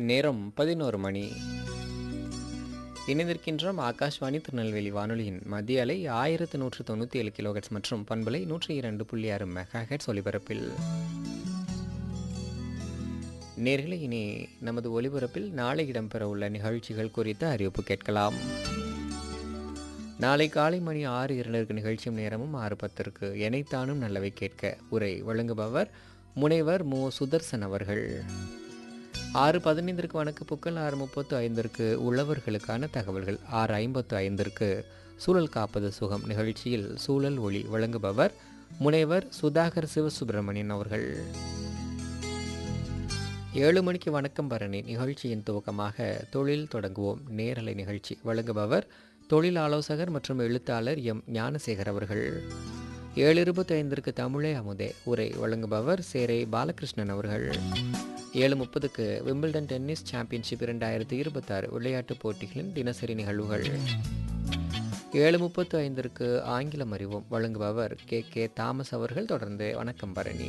நேரம் பதினோரு மணி இணைந்திருக்கின்றோம் ஆகாஷ்வாணி திருநெல்வேலி வானொலியின் மத்திய அலை ஆயிரத்து நூற்று தொண்ணூற்றி ஏழு கிலோஹெட்ஸ் மற்றும் பண்பலை நூற்றி இரண்டு புள்ளி ஆறு மெகாஹெட்ஸ் ஒலிபரப்பில் நேர்களை இனி நமது ஒலிபரப்பில் நாளை இடம்பெற உள்ள நிகழ்ச்சிகள் குறித்த அறிவிப்பு கேட்கலாம் நாளை காலை மணி ஆறு இரண்டருக்கு நிகழ்ச்சியும் நேரமும் ஆறு பத்திற்கு எனைத்தானும் நல்லவை கேட்க உரை வழங்குபவர் முனைவர் மு சுதர்சன் அவர்கள் ஆறு பதினைந்திற்கு வணக்க புக்கள் ஆறு முப்பத்து ஐந்திற்கு உழவர்களுக்கான தகவல்கள் ஆறு ஐம்பத்து ஐந்திற்கு சூழல் காப்பது சுகம் நிகழ்ச்சியில் சூழல் ஒளி வழங்குபவர் முனைவர் சுதாகர் சிவசுப்பிரமணியன் அவர்கள் ஏழு மணிக்கு வணக்கம் பரணி நிகழ்ச்சியின் துவக்கமாக தொழில் தொடங்குவோம் நேரலை நிகழ்ச்சி வழங்குபவர் தொழில் ஆலோசகர் மற்றும் எழுத்தாளர் எம் ஞானசேகர் அவர்கள் ஏழு இருபத்தி ஐந்திற்கு தமிழே அமுதே உரை வழங்குபவர் சேரை பாலகிருஷ்ணன் அவர்கள் ஏழு முப்பதுக்கு விம்பிள்டன் டென்னிஸ் சாம்பியன்ஷிப் இரண்டாயிரத்தி இருபத்தாறு விளையாட்டுப் போட்டிகளின் தினசரி நிகழ்வுகள் ஏழு முப்பத்து ஐந்திற்கு ஆங்கிலம் அறிவோம் வழங்குபவர் கே கே தாமஸ் அவர்கள் தொடர்ந்து வணக்கம் பரணி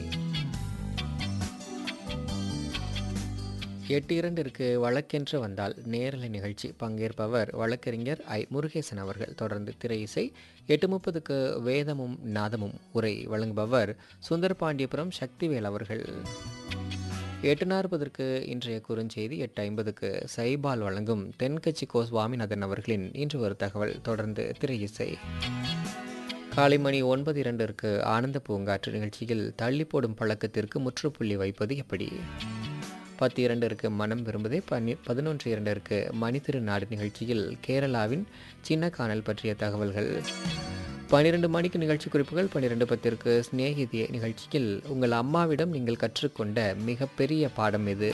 எட்டு இரண்டிற்கு வழக்கென்று வந்தால் நேரலை நிகழ்ச்சி பங்கேற்பவர் வழக்கறிஞர் ஐ முருகேசன் அவர்கள் தொடர்ந்து திரை இசை எட்டு முப்பதுக்கு வேதமும் நாதமும் உரை வழங்குபவர் சுந்தரபாண்டியபுரம் சக்திவேல் அவர்கள் எட்டு நாற்பதற்கு இன்றைய குறுஞ்செய்தி எட்டு ஐம்பதுக்கு சைபால் வழங்கும் தென்கட்சி கோ சுவாமிநாதன் அவர்களின் இன்று ஒரு தகவல் தொடர்ந்து திரை இசை காலை மணி ஒன்பது இரண்டிற்கு ஆனந்த பூங்காற்று நிகழ்ச்சியில் தள்ளி போடும் பழக்கத்திற்கு முற்றுப்புள்ளி வைப்பது எப்படி பத்து இரண்டிற்கு மனம் விரும்புதே பனி பதினொன்று இரண்டிற்கு மணித்திரு நாடு நிகழ்ச்சியில் கேரளாவின் சின்ன காணல் பற்றிய தகவல்கள் பன்னிரெண்டு மணிக்கு நிகழ்ச்சி குறிப்புகள் பன்னிரெண்டு பத்திற்கு சிநேகிதிய நிகழ்ச்சியில் உங்கள் அம்மாவிடம் நீங்கள் கற்றுக்கொண்ட மிகப்பெரிய பாடம் இது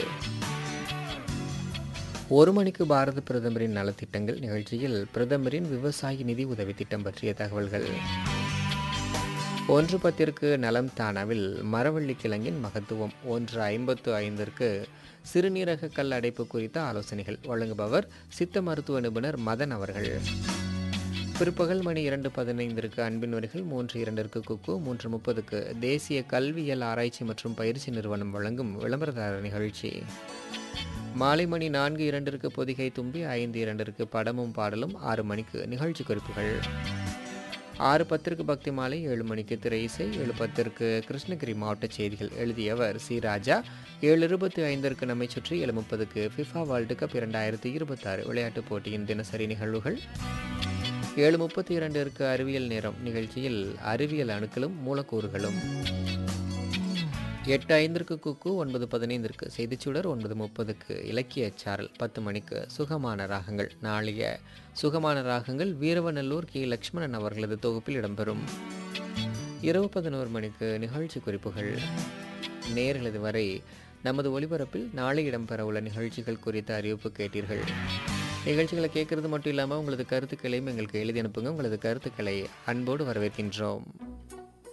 ஒரு மணிக்கு பாரத பிரதமரின் நலத்திட்டங்கள் நிகழ்ச்சியில் பிரதமரின் விவசாய நிதி உதவி திட்டம் பற்றிய தகவல்கள் ஒன்று பத்திற்கு நலம் தானாவில் மரவள்ளி கிழங்கின் மகத்துவம் ஒன்று ஐம்பத்து ஐந்திற்கு சிறுநீரக கல் அடைப்பு குறித்த ஆலோசனைகள் வழங்குபவர் சித்த மருத்துவ நிபுணர் மதன் அவர்கள் பிற்பகல் மணி இரண்டு பதினைந்திற்கு அன்பின் வரிகள் மூன்று இரண்டிற்கு குக்கு மூன்று முப்பதுக்கு தேசிய கல்வியல் ஆராய்ச்சி மற்றும் பயிற்சி நிறுவனம் வழங்கும் விளம்பரதாரர் நிகழ்ச்சி மாலை மணி நான்கு இரண்டிற்கு பொதிகை தும்பி ஐந்து இரண்டிற்கு படமும் பாடலும் ஆறு மணிக்கு நிகழ்ச்சி குறிப்புகள் ஆறு பத்திற்கு பக்தி மாலை ஏழு மணிக்கு திரை இசை ஏழு பத்திற்கு கிருஷ்ணகிரி மாவட்ட செய்திகள் எழுதியவர் சி ராஜா ஏழு இருபத்தி ஐந்திற்கு நம்மை சுற்றி ஏழு முப்பதுக்கு ஃபிஃபா வேர்ல்டு கப் இரண்டாயிரத்தி இருபத்தாறு விளையாட்டுப் போட்டியின் தினசரி நிகழ்வுகள் ஏழு முப்பத்தி இரண்டிற்கு அறிவியல் நேரம் நிகழ்ச்சியில் அறிவியல் அணுக்களும் மூலக்கூறுகளும் எட்டு ஐந்திற்கு குக்கு ஒன்பது பதினைந்திற்கு செய்திச்சுடர் ஒன்பது முப்பதுக்கு இலக்கிய சாரல் பத்து மணிக்கு சுகமான ராகங்கள் நாளைய சுகமான ராகங்கள் வீரவநல்லூர் கே லக்ஷ்மணன் அவர்களது தொகுப்பில் இடம்பெறும் இரவு பதினோரு மணிக்கு நிகழ்ச்சி குறிப்புகள் நேரில் வரை நமது ஒளிபரப்பில் நாளை இடம்பெற உள்ள நிகழ்ச்சிகள் குறித்த அறிவிப்பு கேட்டீர்கள் நிகழ்ச்சிகளை கேட்கறது மட்டும் இல்லாமல் உங்களது கருத்துக்களையும் எங்களுக்கு எழுதி அனுப்புங்க உங்களது கருத்துக்களை அன்போடு வரவேற்கின்றோம்